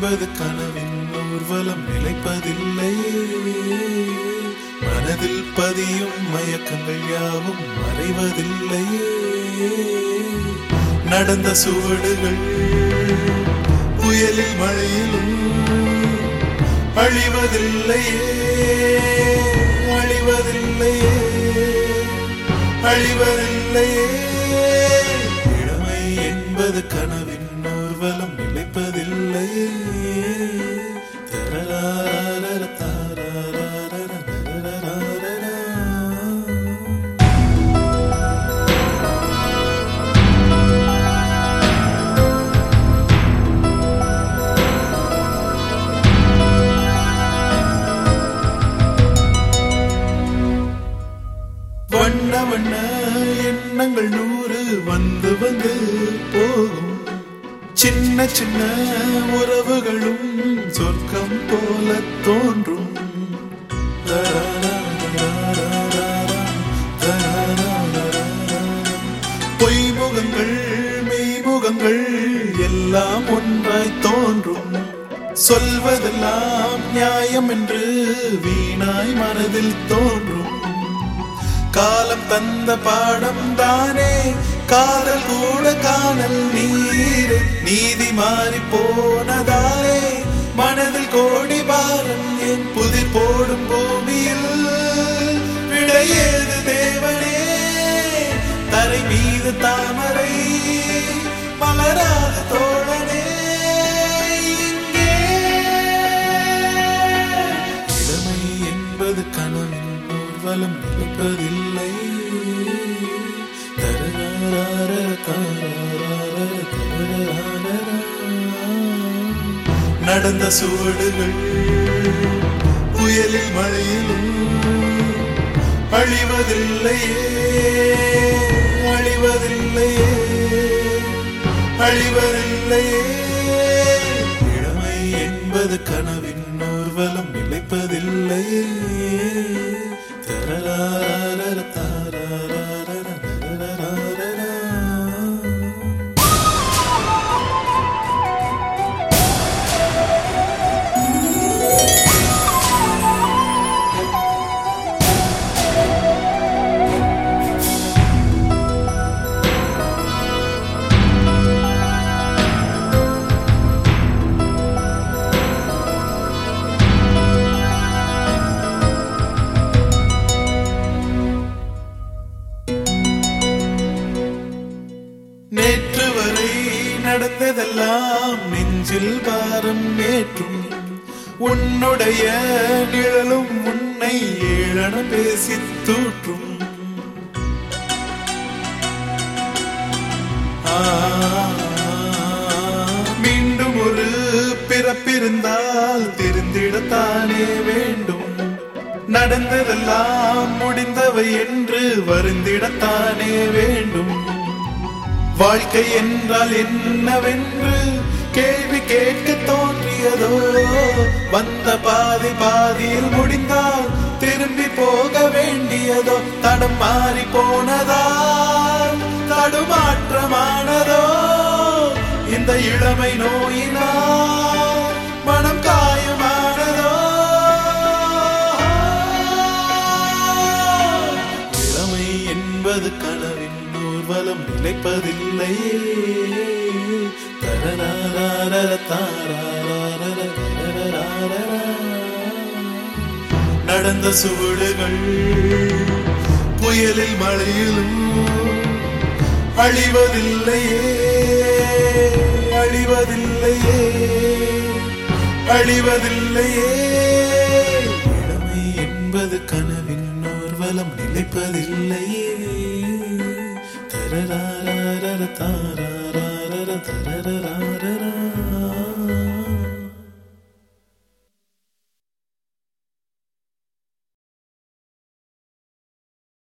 என்பது கனவின் ஊர்வலம் நிலைப்பதில்லை மனதில் பதியும் மயக்கங்கள் யாவும் மறைவதில்லை நடந்த சுவடுகள் புயலில் மழையிலும் அழிவதில்லையே அழிவதில்லையே அழிவதில்லையே இளமை என்பது கனவின் ஊர்வலம் நிலைப்பதில்லையே தரராரர தாராரர தரராரரா. வண்ண வண்ண எண்ணங்கள் நூறு வந்து வந்து போகும் சின்ன சின்ன உறவுகளும் சொர்க்கம் போல தோன்றும் பொய்முகங்கள் மெய்முகங்கள் எல்லாம் ஒன்றாய் தோன்றும் சொல்வதெல்லாம் நியாயம் என்று வீணாய் மனதில் தோன்றும் காலம் தந்த பாடம் தானே காதல் கூட காணல் நீரே நீதி மாறி போனதாலே மனதில் கோடி பாரம் என் புதிர் போடும் பூமியில் விடையேது தேவனே தரை மீது தாமரை மலராத தோழனே இங்கே இளமை என்பது கனவின் ஊர்வலம் நிலைப்பதில்லை தரராரர தாராரர தரராரரா. நடந்த சுவடுகள் புயலில் மழையிலும் அழிவதில்லையே அழிவதில்லையே அழிவதில்லையே இளமை என்பது கனவின் ஊர்வலம் நிலைப்பதில்லையே தரராரர தாராரர தரராரரா. நேற்று வரை நடந்ததெல்லாம் நெஞ்சில் பாரம் ஏற்றும் உன்னுடைய நிழலும் உன்னை ஏழன பேசி தூற்றும் ஆ, மீண்டும் ஒரு பிறப்பிருந்தால் திருந்திடத்தானே வேண்டும் நடந்ததெல்லாம் முடிந்தவை என்று வருந்திடத்தானே வேண்டும் வாழ்க்கை என்றால் என்னவென்று கேள்வி கேட்க தோன்றியதோ வந்த பாதி பாதியில் முடிந்தால் திரும்பி போக வேண்டியதோ தடம் மாறி போனதால் தடுமாற்றமானதோ இந்த இளமை நோயினால் மனம் காயமானதோ இளமை என்பது கனவின் ஊர்வலம் நிலைப்பதில்லையே தரராரர தாராரர தரராரரா. நடந்த சுவடுகள் புயலில் மழையிலும் அழிவதில்லையே அழிவதில்லையே அழிவதில்லையே இளமை என்பது கனவின் ஊர்வலம் நிலைப்பதில்லையே தரராரர தாராரர தரரரா